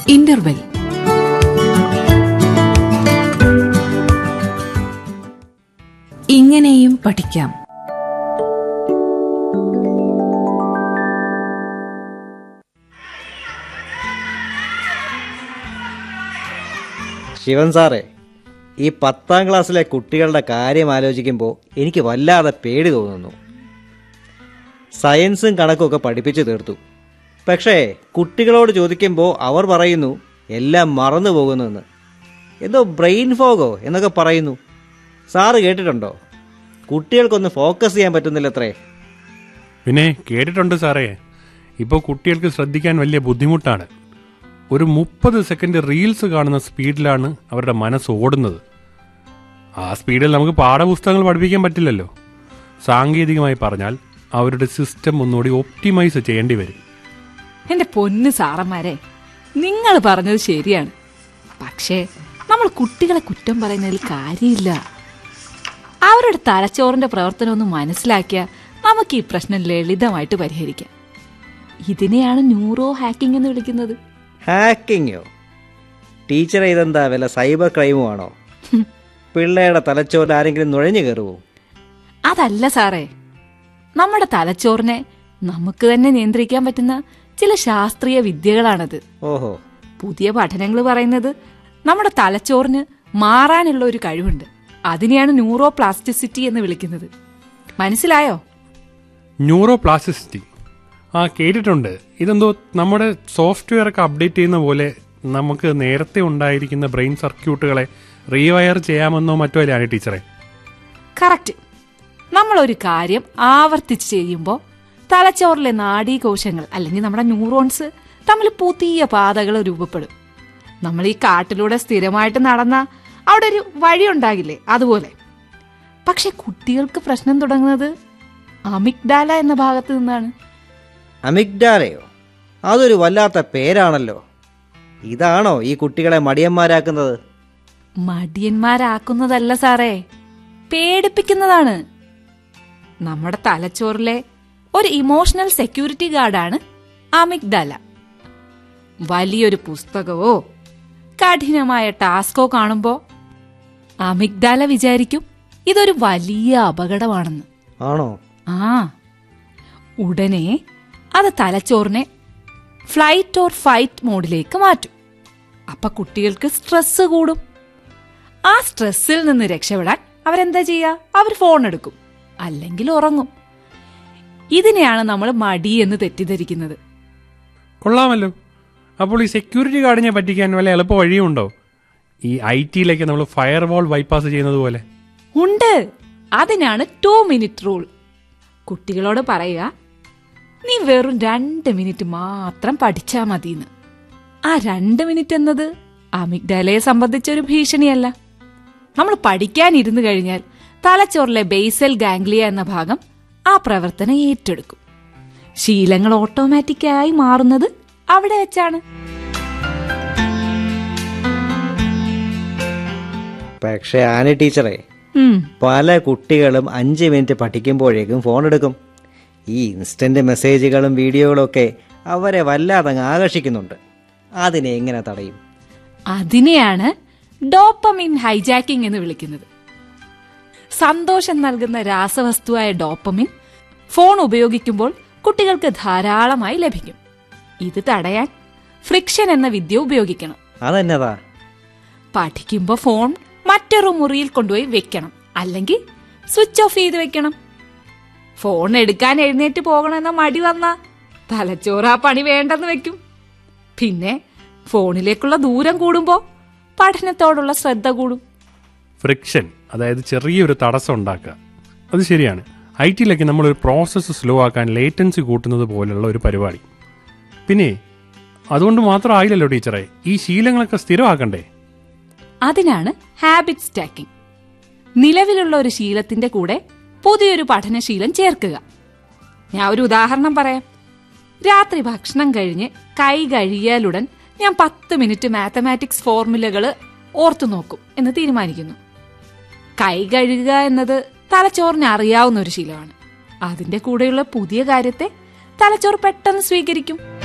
interval ഇങ്ങനെയും പഠിക്കാം ശിവൻ സാറേ ഈ പത്താം ക്ലാസ്സിലെ കുട്ടികളുടെ കാര്യം ആലോചിക്കുമ്പോൾ എനിക്ക് വല്ലാതെ പേടി തോന്നുന്നു സയൻസും കണക്കുമൊക്കെ പഠിപ്പിച്ചു തീർത്തു പക്ഷേ കുട്ടികളോട് ചോദിക്കുമ്പോൾ അവർ പറയുന്നു എല്ലാം മറന്നു പോകുന്നുവെന്ന് എന്തോ ബ്രെയിൻ ഫോഗോ എന്നൊക്കെ പറയുന്നു സാറ് കേട്ടിട്ടുണ്ടോ കുട്ടികൾക്കൊന്ന് ഫോക്കസ് ചെയ്യാൻ പറ്റുന്നില്ലത്രേ പിന്നെ കേട്ടിട്ടുണ്ട് സാറേ ഇപ്പോൾ കുട്ടികൾക്ക് ശ്രദ്ധിക്കാൻ വലിയ ബുദ്ധിമുട്ടാണ് ഒരു മുപ്പത് സെക്കൻഡ് റീൽസ് കാണുന്ന സ്പീഡിലാണ് അവരുടെ മനസ്സ് ഓടുന്നത് ആ സ്പീഡിൽ നമുക്ക് പാഠപുസ്തകങ്ങൾ പഠിപ്പിക്കാൻ പറ്റില്ലല്ലോ സാങ്കേതികമായി പറഞ്ഞാൽ അവരുടെ സിസ്റ്റം ഒന്നുകൂടി ഒപ്റ്റിമൈസ് ചെയ്യേണ്ടി വരും എന്റെ പൊന്ന് സാറന്മാരെ നിങ്ങൾ പറഞ്ഞത് ശരിയാണ് പക്ഷേ നമ്മൾ കുട്ടികളെ കുറ്റം പറയുന്നതിൽ കാര്യമില്ല അവരുടെ തലച്ചോറിന്റെ പ്രവർത്തനം ഒന്ന് മനസ്സിലാക്കിയാൽ നമുക്ക് ഈ പ്രശ്നം ലളിതമായിട്ട് പരിഹരിക്കാം ഇതിനെയാണ് ന്യൂറോ ഹാക്കിംഗ് എന്ന് വിളിക്കുന്നത് ഹാക്കിങ്ങോ ടീച്ചറെ ഇതെന്താ വല്ല സൈബർ ക്രൈമും ആണോ പിള്ളേരുടെ തലച്ചോറിൽ ആരെങ്കിലും നുഴഞ്ഞു കയറുമോ അതല്ല സാറേ നമ്മുടെ തലച്ചോറിനെ നമുക്ക് തന്നെ നിയന്ത്രിക്കാൻ പറ്റുന്ന ചില ശാസ്ത്രീയ വിദ്യകളാണത് ഓഹോ പുതിയ പഠനങ്ങൾ പറയുന്നത് നമ്മുടെ തലച്ചോറിന് മാറാനുള്ള ഒരു കഴിവുണ്ട് അതിനെയാണ് ന്യൂറോ പ്ലാസ്റ്റിസിറ്റി എന്ന് വിളിക്കുന്നത് മനസ്സിലായോ ന്യൂറോ പ്ലാസ്റ്റിസിറ്റി ആ കേട്ടിട്ടുണ്ട് ഇതെന്തോ നമ്മുടെ സോഫ്റ്റ്വെയർ ഒക്കെ അപ്ഡേറ്റ് ചെയ്യുന്ന പോലെ നമുക്ക് നേരത്തെ ഉണ്ടായിരിക്കുന്ന ബ്രെയിൻ സർക്യൂട്ടുകളെ റീവയർ ചെയ്യാമെന്നോ മറ്റോ അല്ലേ ടീച്ചറെ കറക്റ്റ് നമ്മൾ ഒരു കാര്യം ആവർത്തിച്ച് ചെയ്യുമ്പോൾ തലച്ചോറിലെ നാഡീകോശങ്ങൾ അല്ലെങ്കിൽ നമ്മുടെ ന്യൂറോൺസ് തമ്മിൽ പുതിയ പാതകൾ രൂപപ്പെടും നമ്മൾ ഈ കാട്ടിലൂടെ സ്ഥിരമായിട്ട് നടന്ന അവിടെ ഒരു വഴി ഉണ്ടാകില്ലേ അതുപോലെ പക്ഷെ കുട്ടികൾക്ക് പ്രശ്നം തുടങ്ങുന്നത് അമിഗ്ഡാല എന്ന ഭാഗത്ത് നിന്നാണ് അമിഗ്ഡാലയോ അതൊരു വല്ലാത്ത പേരാണല്ലോ ഇതാണോ ഈ കുട്ടികളെ മടിയന്മാരാക്കുന്നത് മടിയന്മാരാക്കുന്നതല്ല സാറേ പേടിപ്പിക്കുന്നതാണ് നമ്മുടെ തലച്ചോറിലെ ഒരു ഇമോഷണൽ സെക്യൂരിറ്റി ഗാർഡാണ് അമിഗ്ഡാല വലിയൊരു പുസ്തകമോ കഠിനമായ ടാസ്കോ കാണുമ്പോ അമിഗ്ഡാല വിചാരിക്കും ഇതൊരു വലിയ അപകടമാണെന്ന് ആണോ ആ ഉടനെ അത് തലച്ചോറിനെ ഫ്ലൈറ്റ് ഓർ ഫൈറ്റ് മോഡിലേക്ക് മാറ്റും അപ്പൊ കുട്ടികൾക്ക് സ്ട്രെസ് കൂടും ആ സ്ട്രെസ്സിൽ നിന്ന് രക്ഷപ്പെടാൻ അവരെന്താ ചെയ്യുക അവർ ഫോൺ എടുക്കും അല്ലെങ്കിൽ ഉറങ്ങും ഇതിനെയാണ് നമ്മൾ മടി എന്ന് തെറ്റിദ്ധരിക്കുന്നത് കൊള്ളാമല്ലോ അപ്പോൾ ഈ സെക്യൂരിറ്റി ഗാർഡിനെ പറ്റിക്കാൻ വല്ല എളുപ്പ വഴിയുണ്ടോ ഈ ഐ ടിയിലേക്ക് നമ്മൾ ഫയർ വാൾ ബൈപ്പാസ് ചെയ്യുന്നത് പോലെ ഉണ്ട് അതിനാണ് ടു മിനിറ്റ് റൂൾ കുട്ടികളോട് പറയുക നീ വെറും രണ്ട് മിനിറ്റ് മാത്രം പഠിച്ചാ മതിന്ന് ആ രണ്ട് മിനിറ്റ് എന്നത് അമിഗ്ഡലയെ സംബന്ധിച്ച ഒരു ഭീഷണിയല്ല നമ്മൾ പഠിക്കാൻ ഇരുന്നു കഴിഞ്ഞാൽ തലച്ചോറിലെ ബേസൽ ഗാംഗ്ലിയ എന്ന ഭാഗം ആ പ്രവർത്തനം ഏറ്റെടുക്കും ശീലങ്ങൾ ഓട്ടോമാറ്റിക്കായി മാറുന്നത് അവിടെ വെച്ചാണ് പക്ഷേ ആനി ടീച്ചറെ ഉം പല കുട്ടികളും അഞ്ച് മിനിറ്റ് പഠിക്കുമ്പോഴേക്കും ഫോൺ എടുക്കും ഈ ഇൻസ്റ്റന്റ് മെസ്സേജുകളും വീഡിയോകളും ഒക്കെ അവരെ വല്ലാതെ അങ്ങ് ആകർഷിക്കുന്നുണ്ട് അതിനെ എങ്ങനെ തടയും അതിനെയാണ് ഡോപ്പമിൻ ഹൈജാക്കിംഗ് എന്ന് വിളിക്കുന്നത് സന്തോഷം നൽകുന്ന രാസവസ്തുവായ ഡോപ്പമിൻ ഫോൺ ഉപയോഗിക്കുമ്പോൾ കുട്ടികൾക്ക് ധാരാളമായി ലഭിക്കും ഇത് തടയാൻ ഫ്രിക്ഷൻ എന്ന വിദ്യ ഉപയോഗിക്കണം അതെന്നതാ പഠിക്കുമ്പോൾ ഫോൺ മറ്റൊരു മുറിയിൽ കൊണ്ടുപോയി വെക്കണം അല്ലെങ്കിൽ സ്വിച്ച് ഓഫ് ചെയ്ത് വെക്കണം ഫോൺ എടുക്കാൻ എഴുന്നേറ്റ് പോകണമെന്ന മടി വന്ന തലച്ചോറ് ആ പണി വേണ്ടെന്ന് വെക്കും പിന്നെ ഫോണിലേക്കുള്ള ദൂരം കൂടുമ്പോ പഠനത്തോടുള്ള ശ്രദ്ധ കൂടും ഫ്രിക്ഷൻ അതായത് ചെറിയൊരു തടസ്സം ഉണ്ടാക്കുക അത് ശരിയാണ് ഐ ടിയിലൊക്കെ നമ്മളൊരു പ്രോസസ്സ് സ്ലോ ആക്കാൻ ലേറ്റൻസി കൂട്ടുന്നത് പോലുള്ള ഒരു പരിപാടി പിന്നെ അതുകൊണ്ട് മാത്രം ആയില്ലല്ലോ ടീച്ചറെ ഈ ശീലങ്ങളൊക്കെ സ്ഥിരമാക്കണ്ടേ അതിനാണ് ഹാബിറ്റ് സ്റ്റാക്കിംഗ് നിലവിലുള്ള ഒരു ശീലത്തിന്റെ കൂടെ പുതിയൊരു പഠനശീലം ചേർക്കുക ഞാൻ ഒരു ഉദാഹരണം പറയാം രാത്രി ഭക്ഷണം കഴിഞ്ഞ് കൈ കഴുകിയാലുടൻ ഞാൻ പത്ത് മിനിറ്റ് മാത്തമാറ്റിക്സ് ഫോർമുലകൾ ഓർത്തു നോക്കും എന്ന് തീരുമാനിക്കുന്നു കൈ കഴുകുക എന്നത് തലച്ചോറിന് അറിയാവുന്ന ഒരു ശീലമാണ് അതിന്റെ കൂടെയുള്ള പുതിയ കാര്യത്തെ തലച്ചോറ് പെട്ടെന്ന് സ്വീകരിക്കും